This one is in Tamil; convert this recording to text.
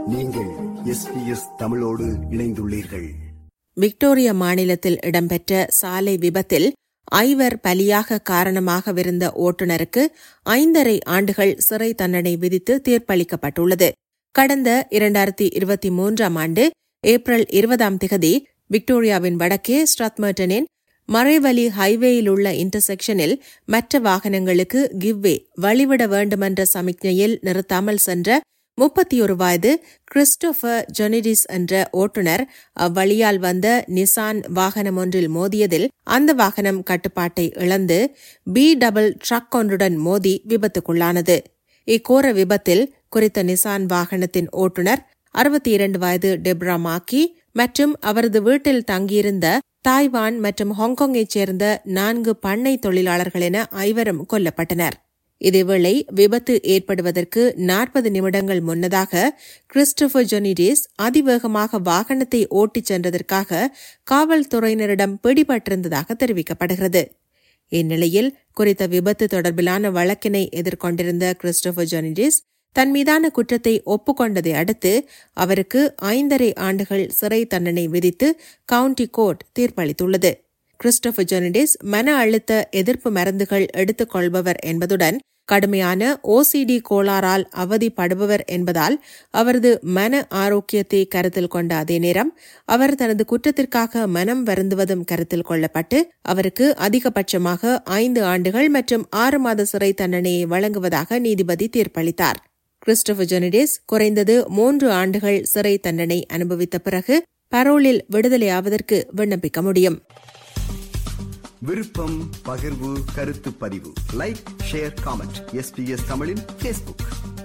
நீங்கள் எஸ்பிஎஸ் தமிழோடு இணைந்துள்ளீர்கள் விக்டோரியா மாநிலத்தில் இடம்பெற்ற சாலை விபத்தில் ஐவர் பலியாக காரணமாகவிருந்த ஓட்டுநருக்கு ஐந்தரை ஆண்டுகள் சிறை தண்டனை விதித்து தீர்ப்பளிக்கப்பட்டுள்ளது கடந்த இரண்டாயிரத்தி இருபத்தி மூன்றாம் ஆண்டு ஏப்ரல் இருபதாம் திகதி விக்டோரியாவின் வடக்கே ஸ்ட்ரத்மர்டனின் மறைவழி ஹைவேயில் உள்ள இன்டர்செக்ஷனில் மற்ற வாகனங்களுக்கு கிவ்வே வழிவிட வேண்டுமென்ற சமிக்ஞையில் நிறுத்தாமல் சென்ற முப்பத்தி ஒரு வயது கிறிஸ்டோபர் ஜொனிடிஸ் என்ற ஓட்டுநர் அவ்வழியால் வந்த நிசான் வாகனம் ஒன்றில் மோதியதில் அந்த வாகனம் கட்டுப்பாட்டை இழந்து பி டபுள் ட்ரக் ஒன்றுடன் மோதி விபத்துக்குள்ளானது இக்கோர விபத்தில் குறித்த நிசான் வாகனத்தின் ஓட்டுநர் அறுபத்தி இரண்டு வயது டெப்ரா மாக்கி மற்றும் அவரது வீட்டில் தங்கியிருந்த தாய்வான் மற்றும் ஹாங்காங்கைச் சேர்ந்த நான்கு பண்ணை தொழிலாளர்கள் என ஐவரும் கொல்லப்பட்டனர் இதேவேளை விபத்து ஏற்படுவதற்கு நாற்பது நிமிடங்கள் முன்னதாக கிறிஸ்டோபர் ஜொனிடிஸ் அதிவேகமாக வாகனத்தை ஓட்டிச் சென்றதற்காக காவல்துறையினரிடம் பிடிபட்டிருந்ததாக தெரிவிக்கப்படுகிறது இந்நிலையில் குறித்த விபத்து தொடர்பிலான வழக்கினை எதிர்கொண்டிருந்த கிறிஸ்டோபர் ஜொனிடிஸ் தன் மீதான குற்றத்தை ஒப்புக்கொண்டதை அடுத்து அவருக்கு ஐந்தரை ஆண்டுகள் சிறை தண்டனை விதித்து கவுண்டி கோர்ட் தீர்ப்பளித்துள்ளது கிறிஸ்டோபர் ஜொனிடிஸ் மன அழுத்த எதிர்ப்பு மருந்துகள் எடுத்துக் கொள்பவர் என்பதுடன் கடுமையான ஓசிடி கோளாறால் அவதிப்படுபவர் என்பதால் அவரது மன ஆரோக்கியத்தை கருத்தில் கொண்ட அதே நேரம் அவர் தனது குற்றத்திற்காக மனம் வருந்துவதும் கருத்தில் கொள்ளப்பட்டு அவருக்கு அதிகபட்சமாக ஐந்து ஆண்டுகள் மற்றும் ஆறு மாத சிறை தண்டனையை வழங்குவதாக நீதிபதி தீர்ப்பளித்தார் கிறிஸ்டோபர் ஜொனிடேஸ் குறைந்தது மூன்று ஆண்டுகள் சிறை தண்டனை அனுபவித்த பிறகு பரோலில் விடுதலையாவதற்கு விண்ணப்பிக்க முடியும் விருப்பம் பகிர்வு கருத்து பதிவு லைக் ஷேர் காமெண்ட் எஸ்பிஎஸ் தமிழின் பேஸ்புக்